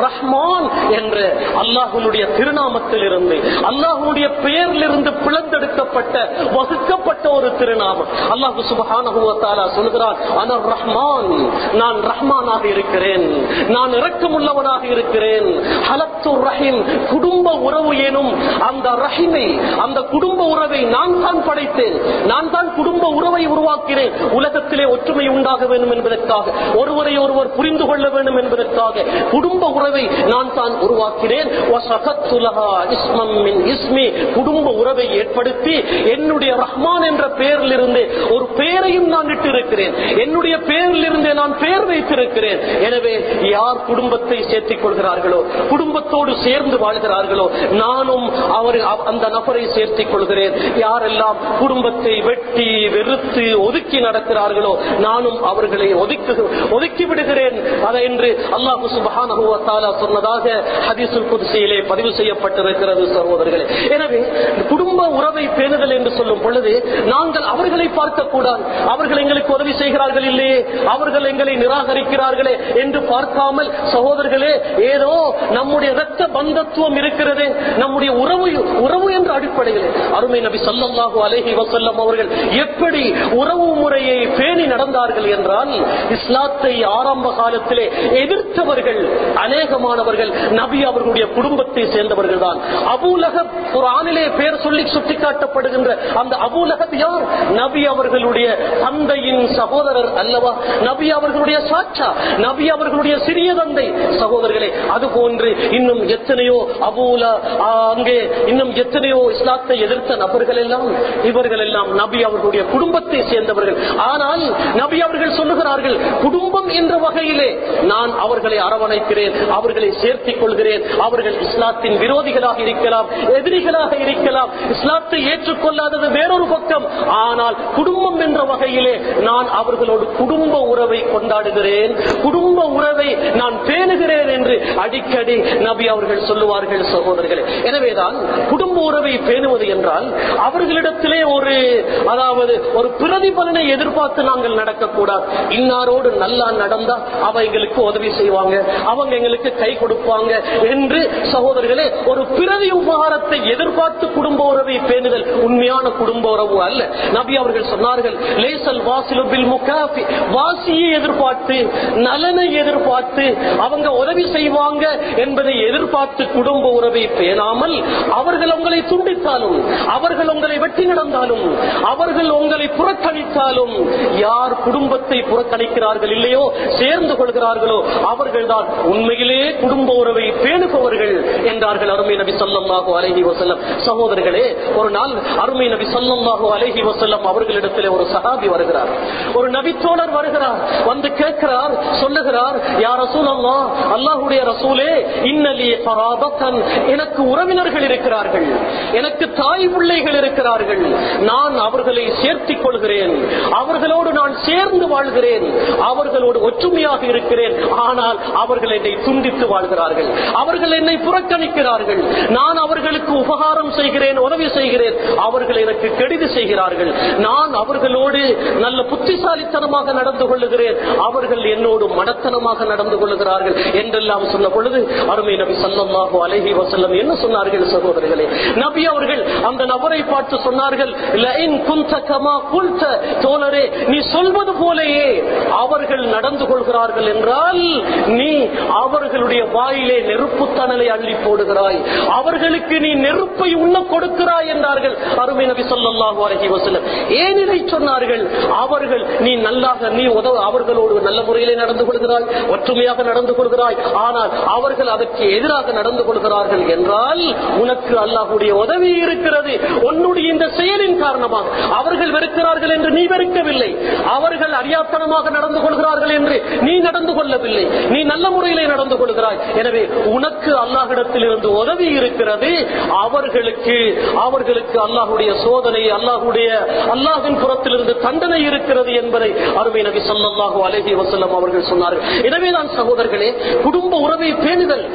ரஹ்மான் என்ற அல்லாஹுனுடைய திருநாமத்தில் இருந்து அல்லாஹுடைய பெயரிலிருந்து பிளந்தெடுக்கப்பட்ட வகுக்கப்பட்ட ஒரு திருநாமம் அல்லாஹு சுபஹானஹுவத்தாலா சொல்கிறான் அனர் ரஹ்மான் நான் ரஹ்மானாக இருக்கிறேன் நான் இரக்கமுள்ளவனாக இருக்கிறேன் ஹலத்து ரஹீம் குடும்ப உறவு எனும் அந்த ரஹீமை அந்த குடும்ப உறவை நான் தான் படைத்தேன் நான் தான் குடும்ப உறவை உருவாக்கினேன் உலகத்திலே ஒற்றுமை உண்டாக வேண்டும் என்பதற்காக ஒருவரை ஒருவர் புரிந்து கொள்ள வேண்டும் என்பதற்காக குடும்ப உறவை நான் தான் உருவாக்கினேன் வசகத்து லஹா இஸ்மம் மின் இஸ்மி குடும்ப உறவை ஏற்படுத்தி என்னுடைய ரஹ்மான் என்ற பெயரிலிருந்து ஒரு பெயரையும் நான் இட்டிருக்கிறேன் என்னுடைய பெயரிலிருந்து நான் பெயர் வைத்திருக்கிறேன் எனவே யார் குடும்பத்தை சேர்த்துக் கொள்கிறார்களோ குடும்பத்தோடு சேர்ந்து வாழ்கிறார்களோ நானும் அவர் அந்த நபரை சேர்த்துக் கொள்கிறேன் யாரெல்லாம் குடும்பத்தை வெட்டி வெறுத்து ஒதுக்கி நடக்கிறார்களோ நானும் அவர்களை ஒதுக்கி ஒதுக்கி விடுகிறேன் அதை என்று அல்லாஹு சுபஹானஹு வ தஆலா சொன்னதாக ஹதீஸுல் குத்ஸியிலே பதிவு செய்யப்பட்டிருக்கிறது சகோதரர்களே எனவே குடும்ப உறவை பேணுதல் என்று சொல்லும் பொழுது நாங்கள் அவர்களை பார்க்க கூடாது அவர்கள் எங்களுக்கு உதவி செய்கிறார்கள் இல்லையே அவர்கள் எங்களை நிராகரிக்கிறார்களே என்று பார்க்காமல் சகோதரர்களே ஏதோ நம்முடைய இரத்த பந்தத்துவம் இருக்கிறது நம்முடைய உறவு உறவு என்ற அடிப்படையில் அருமை நபி ஸல்லல்லாஹு அலைஹி வஸல்லம் அவர்கள் எப்படி உறவு முறையை பேணி நடந்தார்கள் என்றால் இஸ்லாத்தை ஆரம்ப காலத்திலே எதிர்த்தவர்கள் அநேகமானவர்கள் நபி அவர்களுடைய குடும்பத்தை சேர்ந்தவர்கள் தான் அபூலகப் ஒரு ஆணிலே பேர் சொல்லி சுட்டிக்காட்டப்படுகின்ற அந்த அபூலகப் யார் நபி அவர்களுடைய தந்தையின் சகோதரர் அல்லவா நபி அவர்களுடைய சாட்சா நபி அவர்களுடைய சிறிய தந்தை சகோதரர்களே அது போன்று இன்னும் எத்தனையோ அபூல ஆ, அங்கே இன்னும் எத்தனையோ இஸ்லாத்தை எதிர்த்த நபர்கள் எல்லாம் இவர்கள் எல்லாம் நபி அவர்களுடைய குடும்பத்தை சேர்ந்தவர்கள் ஆனால் நபி அவர்கள் சொல்லுகிறார்கள் குடும்பம் என்ற வகையிலே நான் அவர்களை அரவணைக்கிறேன் அவர்களை சேர்த்திக் கொள்கிறேன் அவர்கள் இஸ்லாத்தின் விரோதிகளாக இருக்கலாம் எதிரிகளாக இருக்கலாம் இஸ்லாத்தை ஏற்றுக்கொள்ளாதது வேறொரு பக்கம் ஆனால் குடும்பம் என்ற வகையிலே நான் அவர்களோடு குடும்ப உறவை கொண்டாடுகிறேன் குடும்ப உறவை நான் பேணுகிறேன் என்று அடிக்கடி நபி அவர்கள் சொல்லுவார்கள் சகோதரர்களே எனவேதான் குடும்ப உறவை பேணுவது என்றால் அவர்களிடத்திலே ஒரு அதாவது ஒரு பிரதிபலனை எதிர்பார்த்து நாங்கள் நடக்கக்கூடாது இன்னாரோடு நல்லா நடந்தா அவ எங்களுக்கு உதவி செய்வாங்க அவங்க எங்களுக்கு கை கொடுப்பாங்க என்று சகோதரர்களே ஒரு பிரதி உபகாரத்தை எதிர்பார்த்து குடும்ப உறவை பேணுதல் உண்மையான குடும்ப உறவு அல்ல நபி அவர்கள் சொன்னார்கள் லேசல் வாசிலு பில் முகாஃபி வாசியை எதிர்பார்த்து நலனை எதிர்பார்த்து அவங்க உதவி செய்வாங்க என்பதை எதிர்பார்த்து குடும்ப உறவை பேணாமல் அவர்கள் உங்களை துண்டித்தாலும் அவர்கள் உங்களை வெட்டி நடந்தாலும் அவர்கள் உங்களை புறக்கணித்தாலும் யார் குடும்பத்தை புறக்கணிக்கிறார்கள் இல்லையோ சேர்ந்து கொள்கிறார்களோ அவர்கள்தான் உண்மையிலே குடும்ப உறவை பேணுபவர்கள் என்றார்கள் அருமை நபி ஸல்லல்லாஹு அலைஹி வஸல்லம் சகோதரர்களே ஒரு நாள் அருமை நபி ஸல்லல்லாஹு அலைஹி வஸல்லம் அவர்களிடத்திலே ஒரு சஹாபி வருகிறார் ஒரு நபித்தோழர் வருகிறார் வந்து கேட்கிறார் சொல்லுகிறார் யா ரசூலல்லாஹ் அல்லாஹ்வுடைய ரசூலே இன்னலி ஃபராதத்தன் எனக்கு உறவினர்கள் இருக்கிறார்கள் எனக்கு தாய் பிள்ளைகள் இருக்கிறார்கள் நான் அவர்களை சேர்த்திக் கொள்கிறேன் அவர்களோடு நான் சேர்ந்து வாழ்கிறேன் அவர்களோடு ஒற்றுமையாக இருக்கிறேன் ஆனால் அவர்கள் என்னை துண்டித்து வாழ்கிறார்கள் அவர்கள் என்னை புறக்கணிக்கிறார்கள் நான் அவர்களுக்கு உபகாரம் செய்கிறேன் உதவி செய்கிறேன் அவர்கள் எனக்கு கெடுதி செய்கிறார்கள் நான் அவர்களோடு நல்ல புத்திசாலித்தனமாக நடந்து கொள்ளுகிறேன் அவர்கள் என்னோடு மடத்தனமாக நடந்து கொள்ளுகிறார்கள் என்றெல்லாம் சொன்ன பொழுது அருமை நபி ஸல்லல்லாஹு அலைஹி வஸல்லம் என்ன சொன்னார்கள் சகோதரர்களே நபி அவர்கள் அந்த நபரை பார்த்து சொன்னார்கள் "லஇன் குன்த கமா குல்த", தோழரே நீ சொல்வது போலேயே அவர்கள் நடந்து கொள்கிறார்கள் என்றால் நீ அவர்களுடைய வாயிலே நெருப்பு தணலை அள்ளி போடுகிறாய் அவர்களுக்கு நீ நெருப்பை உண்ண கொடுக்கிறாய் என்றார்கள் அருமை நபி ஸல்லல்லாஹு அலைஹி வஸல்லம் ஏன் இதை சொன்னார்கள் அவர்கள் நீ நல்லாக நீ உதவ அவர்களோடு நல்ல முறையிலே நடந்து கொள்கிறாய் ஒற்றுமையாக நடந்து கொள்கிறாய் ஆனால் அவர்கள் அதற்கு எதிராக நடந்து கொள்கிறார்கள் என்றால் உனக்கு அல்லாஹ்வுடைய உதவி இருக்கிறது உன்னுடைய இந்த செயலின் காரணமாக அவர்கள் வெறுக்கிறார்கள் என்று நீ வெறுக்கவில்லை அவர்கள் அறியாத்தனமாக நடந்து கொள்கிறார்கள் என்று நீ நடந்து கொள்ளவில்லை நீ நல்ல முறையிலே நடந்து கொள்கிறாய் எனவே உனக்கு அல்லாஹ்விடத்தில் இருந்து உதவி இருக்கிறது அவர்களுக்கு அவர்களுக்கு அல்லாஹ்வுடைய சோதனை அல்லாஹ்வுடைய அல்லாஹ்வின் புறத்திலிருந்து தண்டனை இருக்கிறது என்பதை அருமை நபி ஸல்லல்லாஹு அலைஹி வஸல்லம் அவர்கள் சொன்னார்கள் எனவே தான் சகோதரர்களே குடும்ப உறவை பேணுதல் குடும்ப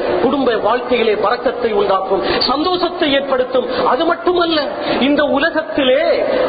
குடும்ப வாழ்க்கையிலே பறக்கத்தை உண்டாக்கும் சந்தோஷத்தை ஏற்படுத்தும் அது மட்டுமல்ல இந்த உலகத்திலே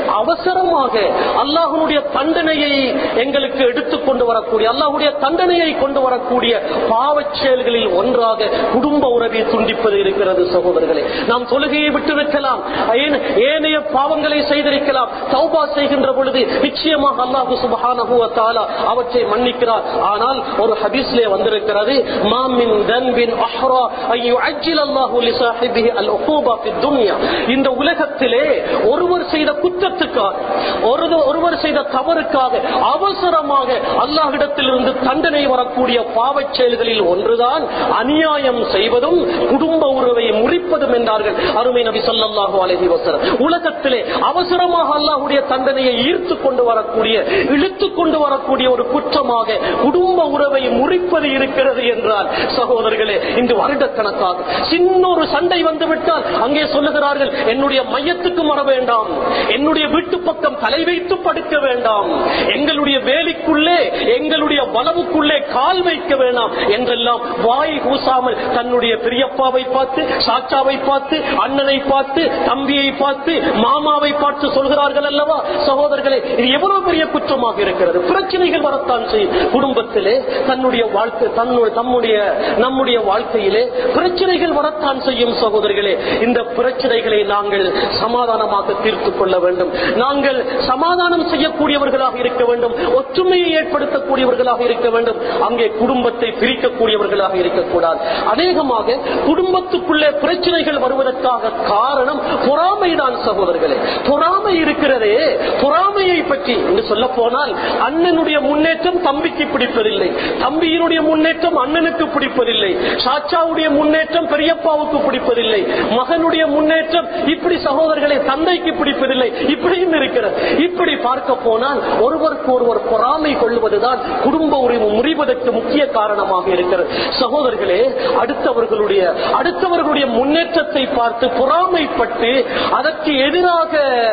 அவசரமாக அல்லாஹனுடைய தண்டனையை எங்களுக்கு எடுத்துக் கொண்டு வரக்கூடிய அல்லாஹுடைய தண்டனையை கொண்டு வரக்கூடிய பாவச் செயல்களில் ஒன்றாக குடும்ப உறவை துண்டிப்பது இருக்கிறது சகோதரர்களே நாம் தொழுகையை விட்டிருக்கலாம் ஏன் ஏனைய பாவங்களை செய்திருக்கலாம் தௌபா செய்கின்ற பொழுது நிச்சயமாக அல்லாஹு சுபஹானஹு வ தஆலா அவற்றை மன்னிக்கிறார் ஆனால் ஒரு ஹதீஸ்லே வந்திருக்கிறது மாமின் தன்பின் அஹ்ரா ஐயு அஜ்ஜில் அல்லாஹு லிசாஹிபிஹி அல் உகூபா ஃபித் துன்யா இந்த உலகத்திலே ஒருவர் செய்த குற்றத்துக்காக ஒரு ஒருவர் செய்த தவறுக்காக அவசரமாக அல்லாஹ்விடத்திலிருந்து தண்டனை வரக்கூடிய பாவச் செயல்களில் ஒன்றுதான் அநியாயம் செய்வதும் குடும்ப உறவை முறிப்பதும் என்றார்கள் அருமை நபி ஸல்லல்லாஹு அலைஹி வஸல்லம் உலகத்திலே அவசரமாக அல்லாஹ்வுடைய தண்டனையை ஈர்த்து கொண்டு வரக்கூடிய இழுத்து கொண்டு வரக்கூடிய ஒரு குற்றமாக குடும்ப உறவை முறிப்பது இருக்கிறது என்றால் சகோதரர்களே இந்த வருடக்கணக்காக சின்ன ஒரு சண்டை வந்து விட்டால் அங்கே சொல்லுகிறார்கள் என்னுடைய மையத்துக்கு வர வேண்டாம் என்னுடைய வீட்டு பக்கம் தலை வைத்து படுக்க வேண்டாம் எங்களுடைய வேலிக்குள்ளே எங்களுடைய வளவுக்குள்ளே கால் வைக்க வேண்டாம் என்றெல்லாம் வாய் கூசாமல் தன்னுடைய பெரியப்பாவை பார்த்து சாச்சாவை பார்த்து அண்ணனை பார்த்து தம்பியை பார்த்து மாமாவை பார்த்து சொல்கிறார்கள் அல்லவா சகோதரர்களே இது எவ்வளவு பெரிய குற்றமாக இருக்கிறது பிரச்சனைகள் வரத்தான் செய்யும் குடும்பத்திலே தன்னுடைய வாழ்க்கை தன்னுடைய தம்முடைய நம்முடைய வாழ்க்கையிலே பிரச்சனைகள் வரத்தான் செய்யும் சகோதரிகளே இந்த பிரச்சனைகளை நாங்கள் சமாதானமாக தீர்த்துக் கொள்ள வேண்டும் நாங்கள் சமாதானம் செய்யக்கூடியவர்களாக இருக்க வேண்டும் ஒற்றுமையை ஏற்படுத்தக்கூடியவர்களாக இருக்க வேண்டும் அங்கே குடும்பத்தை பிரிக்கக்கூடியவர்களாக இருக்கக்கூடாது அநேகமாக குடும்பத்துக்குள்ளே பிரச்சனைகள் வருவதற்காக காரணம் பொறாமைதான் சகோதரர்களே பொறாமை இருக்கிறதே பொறாமையை பற்றி என்று சொல்ல போனால் அண்ணனுடைய முன்னேற்றம் தம்பிக்கு பிடிப்பதில்லை தம்பியினுடைய முன்னேற்றம் அண்ணனுக்கு பிடிப்பதில்லை சாச்சாவுடைய முன்னேற்றம் பெரியப்பாவுக்கு பிடிப்பதில்லை மகனுடைய முன்னேற்றம் இப்படி சகோதரர்களை தந்தைக்கு பிடிப்பதில்லை இப்படியும் இருக்கிறது இப்படி பார்க்க போனால் ஒருவருக்கு ஒருவர் பொறாமை கொள்வதுதான் குடும்ப உரிமை முறிவதற்கு முக்கிய காரணமாக இருக்கிறது சகோதரர்களே அடுத்தவர்களுடைய அடுத்தவர்களுடைய முன்னேற்றத்தை பார்த்து பொறாமைப்பட்டு அதற்கு எதிராக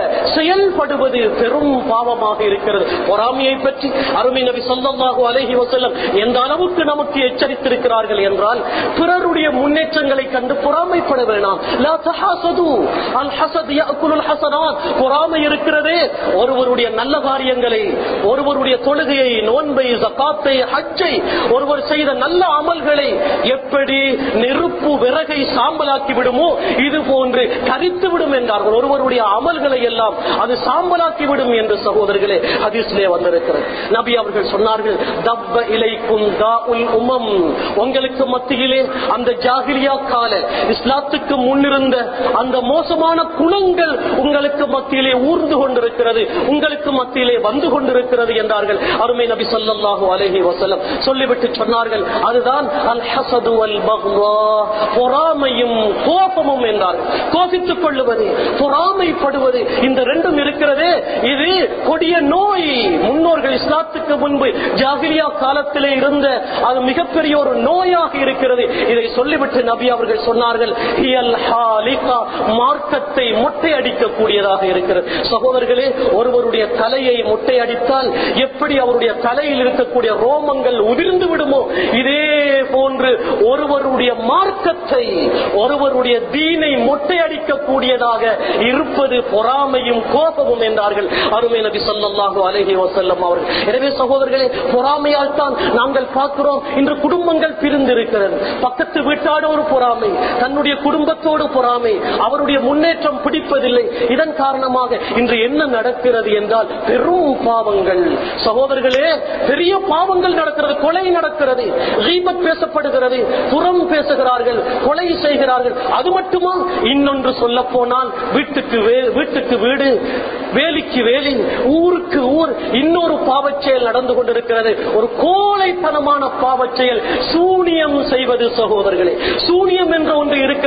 செயல்படுவது பெரும் பாவமாக இருக்கிறது பொறாமையை பற்றி அருமை நபி சொல்லமாக அழகி வசல்லம் எந்த அளவுக்கு நமக்கு எச்சரித்திருக்கிறார்கள் என்றால் பிறருடைய முன்னேற்றங்களை கண்டு பொறாமைப்பட வேண்டாம் லா தஹாசது. அல் ஹசத் யஅகுலுல் ஹஸனாத். பொறாமை இருக்கிறதே ஒருவருடைய நல்ல காரியங்களை ஒருவருடைய தொழுகையை நோன்பை ஜகாத்தை ஹஜ்ஜை ஒருவர் செய்த நல்ல அமல்களை எப்படி நெருப்பு விறகை சாம்பலாக்கி விடுமோ இது போன்று கரித்து விடும் என்றார்கள் ஒருவருடைய அமல்களை எல்லாம் அது சாம்பலாக்கி விடும் என்று சகோதரர்களே ஹதீஸ்லே வந்திருக்கிறது நபி அவர்கள் சொன்னார்கள் தப்ப இலைக்கும் தாஉல் உமம் உங்களுக்கு மத்தியிலே அந்த ஜாகிலியா கால இஸ்லாத்துக்கு முன்னிருந்த அந்த மோசமான குணங்கள் உங்களுக்கு மத்தியிலே ஊர்ந்து கொண்டிருக்கிறது உங்களுக்கு மத்தியிலே வந்து கொண்டிருக்கிறது என்றார்கள் அருமை நபி ஸல்லல்லாஹு அலைஹி வஸல்லம் சொல்லிவிட்டு சொன்னார்கள் அதுதான் அல் ஹஸது வல் பக்வா பொறாமையும் கோபமும் என்றார்கள் கோபித்துக் கொள்ளுவது பொறாமைப்படுவது இந்த ரெண்டும் இருக்கிறதே இது கொடிய நோய் முன்னோர்கள் இஸ்லாத்துக்கு முன்பு ஜாகிலியா காலத்திலே இருந்த அது மிகப்பெரிய ஒரு நோயாக இருக்கிறது இதை சொல்லிவிட்டு நபி அவர்கள் சொன்னார்கள் "ஹியல் ஹாலிகா", மார்க்கத்தை மொட்டை அடிக்கக்கூடியதாக இருக்கிறது சகோதரர்களே ஒருவருடைய தலையை மொட்டை அடித்தால் எப்படி அவருடைய தலையில் இருக்கக்கூடிய ரோமங்கள் உதிர்ந்து விடுமோ இதே போன்று ஒருவருடைய மார்க்கத்தை ஒருவருடைய தீனை மொட்டை அடிக்கக்கூடியதாக இருப்பது பொறாமையும் கோபமும் என்றார்கள் அருமை நபி ஸல்லல்லாஹு அலைஹி வஸல்லம் அவர்கள் எனவே சகோதரர்களே பொறாமையால் தான் நாங்கள் பார்க்கிறோம் இன்று குடும்பங்கள் பிரிந்திருக்கிறது பக்கத்து வீட்டாடு ஒரு பொறாமை தன்னுடைய குடும்பத்தோடு பொறாமை அவருடைய முன்னேற்றம் பிடிப்பதில்லை இதன் காரணமாக இன்று என்ன நடக்கிறது என்றால் பெரும் பாவங்கள் சகோதரர்களே பெரிய பாவங்கள் நடக்கிறது கொலை நடக்கிறது ரீபத் பேசப்படுகிறது புறம் பேசுகிறார்கள் கொலை செய்கிறார்கள் அது மட்டுமா இன்னொன்று சொல்ல போனால் வீட்டுக்கு வே- வீட்டுக்கு வீடு வேலிக்கு வேலி ஊருக்கு ஊர் இன்னொரு பாவச் செயல் நடந்து கொண்டிருக்கிறது ஒரு கோழைத்தனமான பாவச் செயல் சூனியம் செய்வது சகோதரர்களே சூனியம் என்ற ஒன்று இருக்கிறது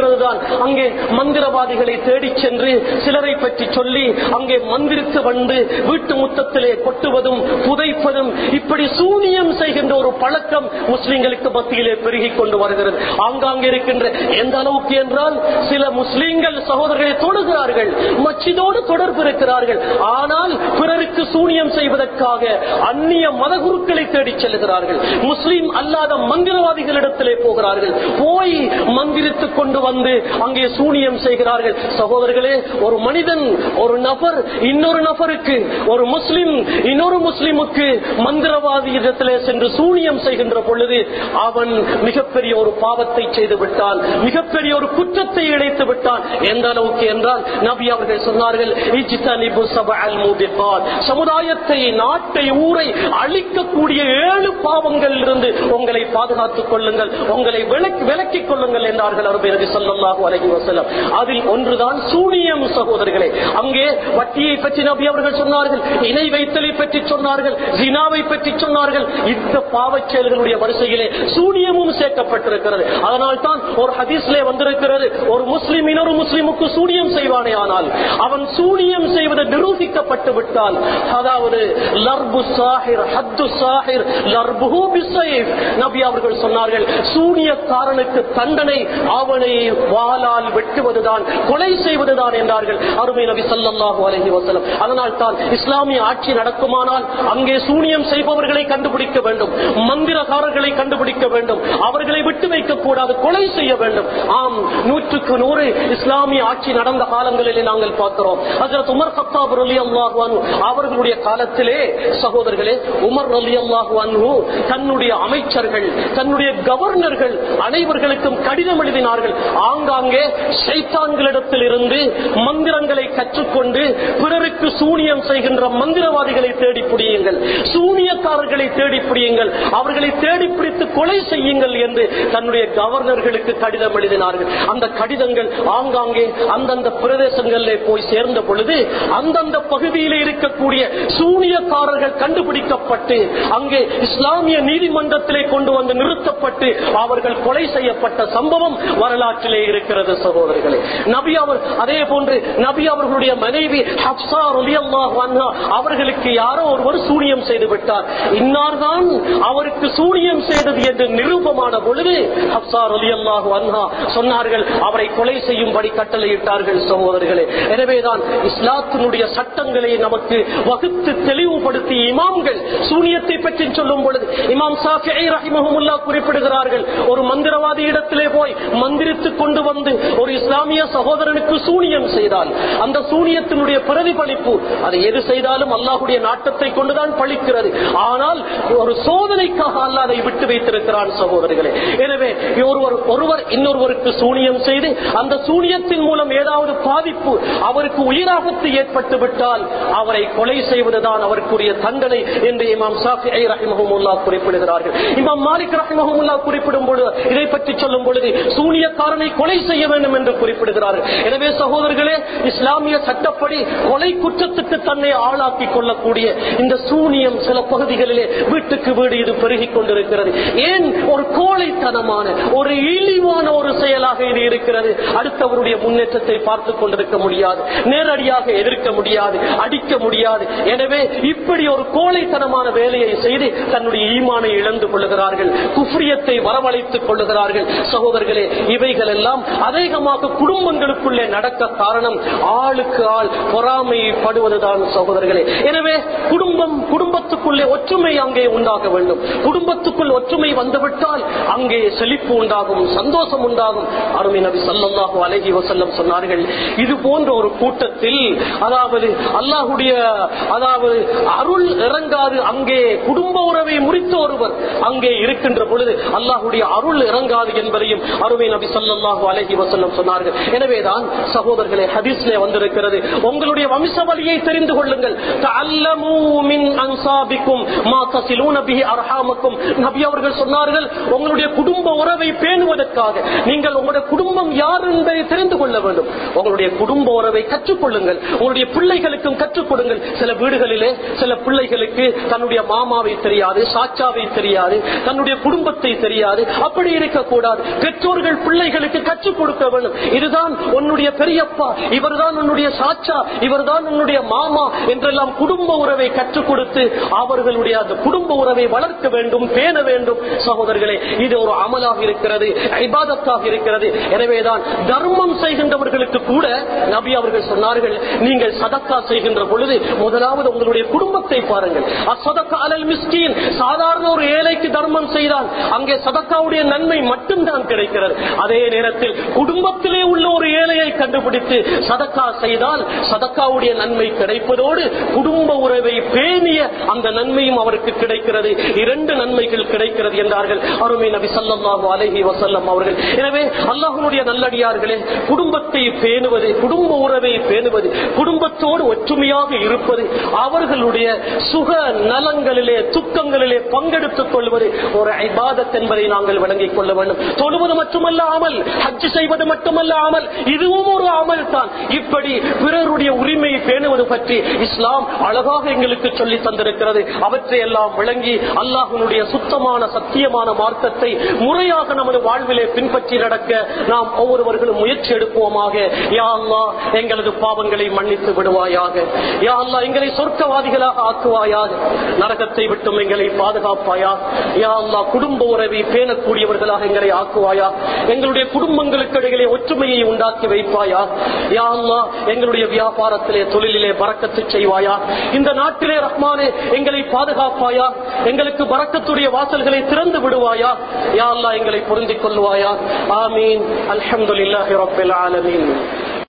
இருக்கிறது தான் அங்கே மந்திரவாதிகளை தேடிச் சென்று சிலரை பற்றி சொல்லி அங்கே மந்திரித்து வந்து வீட்டு முத்தத்திலே கொட்டுவதும் புதைப்பதும் இப்படி சூனியம் செய்கின்ற ஒரு பழக்கம் முஸ்லிம்களுக்கு மத்தியிலே பெருகிக் கொண்டு வருகிறது ஆங்காங்கே இருக்கின்ற எந்த அளவுக்கு என்றால் சில முஸ்லிம்கள் சகோதரர்களை தொடுகிறார்கள் மச்சிதோடு தொடர்பு இருக்கிறார்கள் ஆனால் பிறருக்கு சூனியம் செய்வதற்காக அந்நிய மதகுருக்களை தேடிச் செல்கிறார்கள் முஸ்லிம் அல்லாத மந்திரவாதிகளிடத்திலே போகிறார்கள் போய் மந்திரித்துக் கொண்டு வந்து அங்கே சூனியம் செய்கிறார்கள் சகோதரர்களே ஒரு மனிதன் ஒரு நபர் இன்னொரு நபருக்கு ஒரு முஸ்லிம் இன்னொரு முஸ்லிமுக்கு மந்திரவாதி இடத்திலே சென்று சூனியம் செய்கின்ற பொழுது அவன் மிகப்பெரிய ஒரு பாவத்தை செய்து விட்டான் மிகப்பெரிய ஒரு குற்றத்தை இழைத்து விட்டான் எந்த அளவுக்கு என்றால் நபி அவர்கள் சொன்னார்கள் "இஜ்தனிபு சபஅல் மூபிகாத்." சமுதாயத்தை நாட்டை ஊரை அழிக்கக்கூடிய ஏழு பாவங்கள் இருந்து உங்களை பாதுகாத்துக் கொள்ளுங்கள் உங்களை விலக்கி- விலக்கிக் கொள்ளுங்கள் என்றார்கள் அருமையரபி சொல்லல்லாஹு அலைஹி வஸல்லம் அதில் ஒன்றுதான் சூனியம் சகோதரர்களே அங்கே வட்டியை பற்றி நபி அவர்கள் சொன்னார்கள் இணை வைத்தலை பற்றி சொன்னார்கள் ஜினாவை பற்றி சொன்னார்கள் இந்த பாவச் செயல்களுடைய வரிசையிலே சூனியமும் சேர்க்கப்பட்டிருக்கிறது அதனால் தான் ஒரு ஹதீஸ்லே வந்திருக்கிறது ஒரு முஸ்லிம் இன்னொரு முஸ்லிமுக்கு சூனியம் செய்வானே ஆனால் அவன் சூனியம் செய்வது நிரூபிக்கப்பட்டு விட்டால் அதாவது லர்பு சாஹிர் ஹத்து சாஹிர் லர்புஹு பிஸ்ஸைஃப் நபி அவர்கள் சொன்னார்கள் சூனியக்காரனுக்கு தண்டனை அவனை வாளால் வெட்டுவதுதான் கொலை செய்வதுதான் என்றார்கள் அருமை நபி ஸல்லல்லாஹு அலைஹி வஸல்லம் அதனால் தான் இஸ்லாமிய ஆட்சி நடக்குமானால் அங்கே சூனியம் செய்பவர்களை கண்டுபிடிக்க வேண்டும் மந்திரகாரர்களை கண்டுபிடிக்க வேண்டும் அவர்களை விட்டு வைக்க கூடாது கொலை செய்ய வேண்டும் ஆம் நூற்றுக்கு நூறு இஸ்லாமிய ஆட்சி நடந்த காலங்களிலே நாங்கள் பார்க்கிறோம் ஹஜரத் உமர் கத்தாப் ரலியல்லாஹு அன்ஹு அவர்களுடைய காலத்திலே சகோதரர்களே உமர் ரலியல்லாஹு அன்ஹு தன்னுடைய அமைச்சர்கள் தன்னுடைய கவர்னர்கள் அனைவர்களுக்கும் கடிதம் எழுதினார்கள் ஆங்காங்கே சைத்தான்களிடத்தில் இருந்து மந்திரங்களை கற்றுக்கொண்டு பிறருக்கு சூனியம் செய்கின்ற மந்திரவாதிகளை தேடி பிடியுங்கள் சூனியக்காரர்களை தேடி பிடியுங்கள் அவர்களை தேடி பிடித்து கொலை செய்யுங்கள் என்று தன்னுடைய கவர்னர்களுக்கு கடிதம் எழுதினார்கள் அந்த கடிதங்கள் ஆங்காங்கே அந்தந்த பிரதேசங்களிலே போய் சேர்ந்த பொழுது அந்தந்த பகுதியிலே இருக்கக்கூடிய சூனியக்காரர்கள் கண்டுபிடிக்கப்பட்டு அங்கே இஸ்லாமிய நீதிமன்றத்திலே கொண்டு வந்து நிறுத்தப்பட்டு அவர்கள் கொலை செய்யப்பட்ட சம்பவம் வரலாற்றிலே இருக்கிறது சகோதரர்களே நபி அவர் அதே போன்று நபி அவர்களுடைய மனைவி ஹப்சா ரலியல்லாஹு அன்ஹா அவர்களுக்கு யாரோ ஒருவர் சூனியம் செய்து விட்டார் இன்னார்தான் அவருக்கு சூனியம் செய்தது என்று நிரூபமான பொழுது ஹப்சா ரலியல்லாஹு அன்ஹா சொன்னார்கள் அவரை கொலை செய்யும்படி கட்டளையிட்டார்கள் சகோதரர்களே எனவேதான் இஸ்லாத்தினுடைய சட்டங்களை நமக்கு வகுத்து தெளிவுபடுத்தி இமாம்கள் சூனியத்தை பற்றி சொல்லும் பொழுது இமாம் சாஃபிஐ ரஹிமஹுமுல்லா குறிப்பிடுகிறார்கள் ஒரு மந்திரவாதி இடத்திலே போய் மந்திரித்துக் கொண்டு வந்து ஒரு இஸ்லாமிய சகோதரனுக்கு சூனியம் செய்தால் அந்த சூனியத்தினுடைய பிரதிபலிப்பு அதை எது செய்தாலும் அல்லாஹுடைய நாட்டத்தை கொண்டுதான் பழிக்கிறது ஆனால் ஒரு சோதனைக்காக அல்லாஹ் அதை விட்டு வைத்திருக்கிறான் சகோதரர்களே எனவே ஒருவர் ஒருவர் இன்னொருவருக்கு சூனியம் செய்து அந்த சூனியத்தின் மூலம் ஏதாவது பாதிப்பு அவருக்கு உயிராபத்து ஏற்பட்டு விட்டால் அவரை கொலை செய்வதுதான் அவருக்குரிய தண்டனை என்று இமாம் சாஃபி ரஹிமஹமுல்லா குறிப்பிடுகிறார்கள் இமாம் மாலிக் ரஹிமஹமுல்லா குறிப்பிடும் பொழுது இதை பற்றி சொல்லும் பொழுது சூனியக்காரனை கொலை செய்ய வேண்டும் என்று குறிப்பிடுகிறார்கள் எனவே சகோதரர்களே இஸ்லாமிய சட்டப்படி கொலை குற்றத்துக்கு தன்னை ஆளாக்கி கொள்ளக்கூடிய இந்த சூனியம் சில பகுதிகளிலே வீட்டுக்கு வீடு இது பெருகிக் கொண்டிருக்கிறது ஏன் ஒரு கோழைத்தனமான ஒரு இழிவான ஒரு செயலாக இது இருக்கிறது அடுத்தவருடைய முன்னேற்றத்தை பார்த்துக் கொண்டிருக்க முடியாது நேரடியாக எதிர்க்க முடியாது அடிக்க முடியாது எனவே இப்படி ஒரு கோழைத்தனமான வேலையை செய்து தன்னுடைய ஈமானை இழந்து கொள்ளுகிறார்கள் குஃப்ரியத்தை வரவழைத்துக் கொள்ளுகிறார்கள் சகோதரர்களே இவைகள் எல்லாம் அதிகமாக குடும்பங்களுக்குள்ளே நடக்க காரணம் ஆளுக்கு ஆள் பொறாமைப்படுவதுதான் சகோதரர்களே எனவே குடும்பம் குடும்பத்துக்குள்ளே ஒற்றுமை அங்கே உண்டாக வேண்டும் குடும்பத்துக்குள் ஒற்றுமை வந்துவிட்டால் அங்கே செழிப்பு உண்டாகும் சந்தோஷம் உண்டாகும் அருமை நபி ஸல்லல்லாஹு அலைஹி வஸல்லம் சொன்னார்கள் இது போன்ற ஒரு கூட்டத்தில் அதாவது அல்லாஹ்வுடைய அதாவது அருள் இறங்காது அங்கே குடும்ப உறவை முறித்த ஒருவர் அங்கே இருக்கின்ற பொழுது அல்லாஹ்வுடைய அருள் இறங்காது என்பதையும் அருமை நபி ஸல்லல்லாஹு அலைஹி வஸல்லம் சொன்னார்கள் எனவேதான் சகோதரர்களே ஹதீஸ்லே வந்திருக்கிறது உங்களுடைய வம்சவழியை தெரிந்து கொள்ளுங்கள் தஅல்லமூ மின் அன்சாபிக்கும் மா தஸிலூன பிஹி அர்ஹாமக்கும் நபி அவர்கள் சொன்னார்கள் உங்களுடைய குடும்ப உறவை பேணுவதற்காக நீங்கள் உங்களுடைய உங்களுடைய குடும்பம் யார் என்பதை தெரிந்து கொள்ள வேண்டும் உங்களுடைய குடும்ப உறவை கற்றுக்கொள்ளுங்கள் உங்களுடைய பிள்ளைகளுக்கும் கற்றுக் கொடுங்கள் சில வீடுகளிலே சில பிள்ளைகளுக்கு தன்னுடைய மாமாவை தெரியாது சாச்சாவை தெரியாது தன்னுடைய குடும்பத்தை தெரியாது அப்படி இருக்கக்கூடாது பெற்றோர்கள் பிள்ளைகளுக்கு கற்றுக் கொடுக்க வேண்டும் இதுதான் உன்னுடைய பெரியப்பா இவர்தான் உன்னுடைய சாச்சா இவர்தான் உன்னுடைய மாமா என்றெல்லாம் குடும்ப உறவை கற்றுக் கொடுத்து அவர்களுடைய அந்த குடும்ப உறவை வளர்க்க வேண்டும் பேண வேண்டும் சகோதரர்களே இது ஒரு அமலாக இருக்கிறது ஐபாதத்தாக இருக்கிறது எனவேதான் தர்மம் செய்கின்றவர்களுக்கு கூட நபி அவர்கள் சொன்னார்கள் நீங்கள் சதக்கா செய்கின்ற பொழுது முதலாவது உங்களுடைய குடும்பத்தை பாருங்கள் அசதக்கா அலல் மிஸ்கீன் சாதாரண ஒரு ஏழைக்கு தர்மம் செய்தால் அங்கே சதக்காவுடைய நன்மை மட்டும்தான் கிடைக்கிறது அதே நேரத்தில் குடும்பத்திலே உள்ள ஒரு ஏழையை கண்டுபிடித்து சதக்கா செய்தால் சதக்காவுடைய நன்மை கிடைப்பதோடு குடும்ப உறவை பேணிய அந்த நன்மையும் அவருக்கு கிடைக்கிறது இரண்டு நன்மைகள் கிடைக்கிறது என்றார்கள் அருமை நபி ஸல்லல்லாஹு அலைஹி வஸல்லம் அவர்கள் எனவே அல்லாஹ்வுடைய நல்லடியார்களே குடும்பத்தை பேணுவது குடும்ப உறவை பேணுவது குடும்பத்தோடு ஒற்றுமையாக இருப்பது அவர்களுடைய சுக நலங்களிலே துக்கங்களிலே பங்கெடுத்துக் கொள்வது ஒரு ஐபாதத் என்பதை நாங்கள் விளங்கிக் கொள்ள வேண்டும் தொழுவது மட்டுமல்ல அமல் ஹஜ் செய்வது மட்டுமல்ல அமல் இதுவும் ஒரு அமல் தான் இப்படி பிறருடைய உரிமையை பேணுவது பற்றி இஸ்லாம் அழகாக எங்களுக்கு சொல்லி தந்திருக்கிறது அவற்றை எல்லாம் விளங்கி அல்லாஹ்வினுடைய சுத்தமான சத்தியமான மார்க்கத்தை முறையாக நமது வாழ்விலே பின்பற்றி நடக்க நாம் ஒவ்வொருவர்களும் முயற்சி எடுப்போமாக யா அல்லாஹ் எங்களது பாவங்களை மன்னித்து விடுவாயாக யா அல்லாஹ் எங்களை சொர்க்கவாதிகளாக ஆக்குவாயாக நரகத்தை விட்டும் எங்களை பாதுகாப்பாயா யா அல்லாஹ் குடும்ப உறவை பேணக்கூடியவர்களாக எங்களை ஆக்குவாயா எங்களுடைய குடும்பங்களுக்கு இடையிலே ஒற்றுமையை உண்டாக்கி வைப்பாயா யா அல்லாஹ் எங்களுடைய வியாபாரத்திலே தொழிலிலே பறக்கத்து செய்வாயா இந்த நாட்டிலே ரஹ்மானே எங்களை பாதுகாப்பாயா எங்களுக்கு பறக்கத்துடைய வாசல்களை திறந்து விடுவாயா யா அல்லாஹ் எங்களை பொருந்திக் கொள்வாயா ஆமீன் அல்ஹம்துலில்லாஹி ரப்பில் ஆலமீன்